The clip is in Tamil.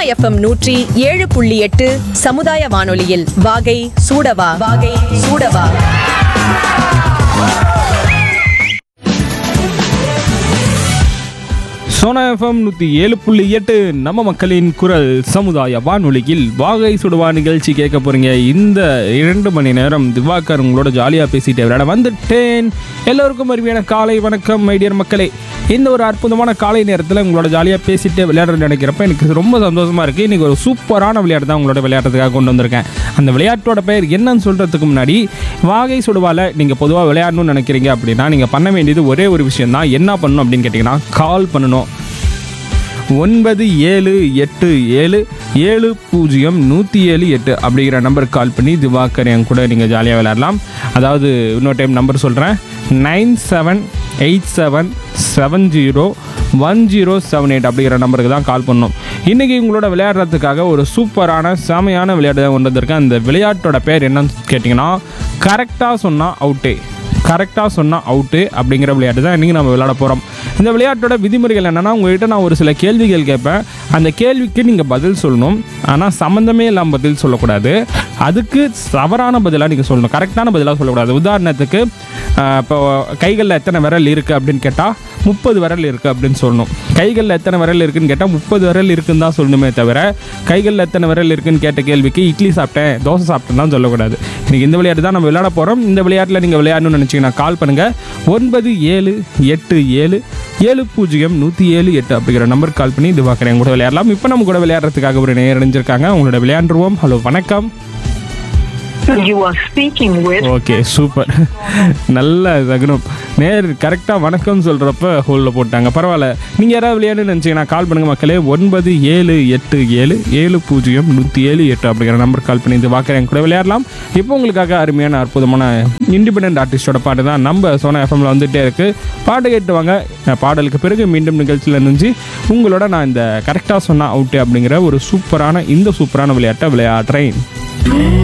எஃப்எம் நூற்றி ஏழு புள்ளி எட்டு சமுதாய வானொலியில் வாகை சூடவா வாகை சூடவா சோனா எஃப்எம் நூற்றி ஏழு புள்ளி எட்டு நம்ம மக்களின் குரல் சமுதாய வானொலியில் வாகை சுடுவா நிகழ்ச்சி கேட்க போறீங்க இந்த இரண்டு மணி நேரம் திவாகர் உங்களோட ஜாலியாக பேசிட்டு விளையாட வந்துட்டேன் எல்லோருக்கும் அருமையான காலை வணக்கம் மைடியர் மக்களே இந்த ஒரு அற்புதமான காலை நேரத்தில் உங்களோட ஜாலியாக பேசிட்டு விளையாடுறது நினைக்கிறப்ப எனக்கு ரொம்ப சந்தோஷமா இருக்கு இன்னைக்கு ஒரு சூப்பரான விளையாட்டு தான் உங்களோட விளையாடுறதுக்காக கொண்டு வந்திருக்கேன் அந்த விளையாட்டோட பெயர் என்னன்னு சொல்றதுக்கு முன்னாடி வாகை சுடுவால நீங்கள் பொதுவாக விளையாடணும்னு நினைக்கிறீங்க அப்படின்னா நீங்கள் பண்ண வேண்டியது ஒரே ஒரு விஷயம் தான் என்ன பண்ணணும் அப்படின்னு கேட்டிங்கன்னா கால் பண்ணணும் ஒன்பது ஏழு எட்டு ஏழு ஏழு பூஜ்ஜியம் நூற்றி ஏழு எட்டு அப்படிங்கிற நம்பருக்கு கால் பண்ணி திவாகர் என் கூட நீங்கள் ஜாலியாக விளையாடலாம் அதாவது இன்னொரு டைம் நம்பர் சொல்கிறேன் nine seven eight seven seven zero one zero seven eight அப்படிங்கிற நம்பருக்கு தான் கால் பண்ணணும் இன்றைக்கி உங்களோட விளையாடுறதுக்காக ஒரு சூப்பரான செமையான விளையாட்டு தான் கொண்டு வந்திருக்கேன் அந்த விளையாட்டோட பேர் என்னன்னு கேட்டிங்கன்னா கரெக்டாக சொன்னால் அவுட்டே கரெக்டாக சொன்னால் அவுட்டு அப்படிங்கிற விளையாட்டு தான் இன்றைக்கி நம்ம விளையாட போகிறோம் இந்த விளையாட்டோட விதிமுறைகள் என்னென்னா உங்கள்கிட்ட நான் ஒரு சில கேள்விகள் கேட்பேன் அந்த கேள்விக்கு நீங்கள் பதில் சொல்லணும் ஆனால் சம்மந்தமே இல்லாமல் பதில் சொல்லக்கூடாது அதுக்கு தவறான பதிலாக நீங்கள் சொல்லணும் கரெக்டான பதிலாக சொல்லக்கூடாது உதாரணத்துக்கு ஆஹ், இப்போ கைகளில் எத்தனை விரல் இருக்குது அப்படின்னு கேட்டால் முப்பது விரல் இருக்குது அப்படின்னு சொல்லணும் கைகளில் எத்தனை விரல் இருக்குன்னு கேட்டால் முப்பது விரல் இருக்குன்னு தான் சொல்லணுமே தவிர கைகளில் எத்தனை விரல் இருக்குன்னு கேட்ட கேள்விக்கு இட்லி சாப்பிட்டேன் தோசை சாப்பிட்டேன்னு தான் சொல்லக்கூடாது இன்னைக்கு இந்த விளையாட்டு தான் நம்ம விளையாட போகிறோம் இந்த விளையாட்டில் நீங்கள் விளையாடணும்னு நினச்சிங்கன்னா கால் பண்ணுங்கள் ஒன்பது ஏழு எட்டு ஏழு ஏழு பூஜ்ஜியம் நூற்றி ஏழு எட்டு அப்படிங்கிற நம்பருக்கு கால் பண்ணி இது பார்க்குறேன் கூட விளையாடலாம் இப்போ நம்ம கூட விளையாடுறதுக்காக ஒரு நேரம் அடைஞ்சிருக்காங்க உங்களோட விளையாண்டுருவோம் ஹலோ வணக்கம் You are speaking with okay super நல்ல சகுனம் நேர் கரெக்டாக வணக்கம் சொல்கிறப்ப ஹோலில் போட்டாங்க பரவாயில்ல நீங்கள் யாராவது விளையாடுன்னு நினச்சிங்கன்னா கால் பண்ணுங்கள் மக்களே ஒன்பது ஏழு எட்டு ஏழு ஏழு பூஜ்ஜியம் நூற்றி ஏழு எட்டு அப்படிங்கிற நம்பர் கால் பண்ணி இந்த வாக்கறேன் கூட விளையாடலாம் இப்போ உங்களுக்காக அருமையான அற்புதமான இண்டிபெண்ட் ஆர்டிஸ்டோட பாட்டு தான் நம்ம சோனா எஃப்எம்ல வந்துட்டே இருக்குது பாட்டு கேட்டு வாங்க அஹ் பாடலுக்கு பிறகு மீண்டும் நிகழ்ச்சியில் இருந்துச்சு உங்களோட நான் இந்த கரெக்டாக சொன்னால் அவுட்டு அப்படிங்கிற ஒரு சூப்பரான இந்த சூப்பரான விளையாட்டை விளையாடுறேன்